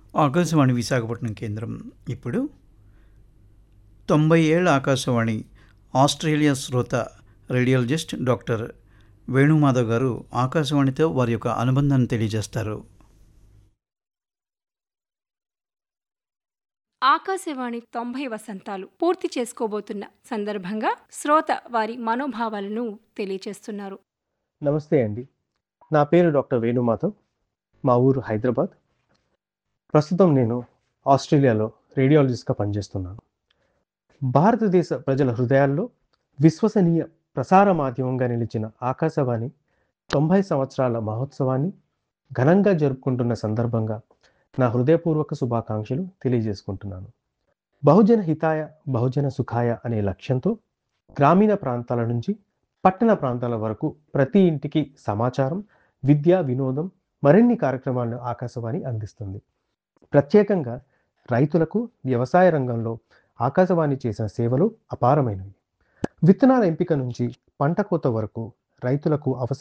ఆకాశవాణి విశాఖపట్నం కేంద్రం ఇప్పుడు తొంభై ఏళ్ళ ఆకాశవాణి ఆస్ట్రేలియా శ్రోత రేడియాలజిస్ట్ డాక్టర్ వేణుమాధవ్ గారు ఆకాశవాణితో వారి యొక్క అనుబంధాన్ని తెలియజేస్తారు ఆకాశవాణి తొంభై వసంతాలు పూర్తి చేసుకోబోతున్న సందర్భంగా శ్రోత వారి మనోభావాలను తెలియచేస్తున్నారు నమస్తే అండి నా పేరు డాక్టర్ వేణుమాధవ్ మా ఊరు హైదరాబాద్ ప్రస్తుతం నేను ఆస్ట్రేలియాలో రేడియాలజిస్ట్గా పనిచేస్తున్నాను భారతదేశ ప్రజల హృదయాల్లో విశ్వసనీయ ప్రసార మాధ్యమంగా నిలిచిన ఆకాశవాణి తొంభై సంవత్సరాల మహోత్సవాన్ని ఘనంగా జరుపుకుంటున్న సందర్భంగా నా హృదయపూర్వక శుభాకాంక్షలు తెలియజేసుకుంటున్నాను బహుజన హితాయ బహుజన సుఖాయ అనే లక్ష్యంతో గ్రామీణ ప్రాంతాల నుంచి పట్టణ ప్రాంతాల వరకు ప్రతి ఇంటికి సమాచారం విద్య వినోదం మరిన్ని కార్యక్రమాలను ఆకాశవాణి అందిస్తుంది ప్రత్యేకంగా రైతులకు వ్యవసాయ రంగంలో ఆకాశవాణి చేసిన సేవలు అపారమైనవి విత్తనాల ఎంపిక నుంచి పంట కోత వరకు రైతులకు అవసరం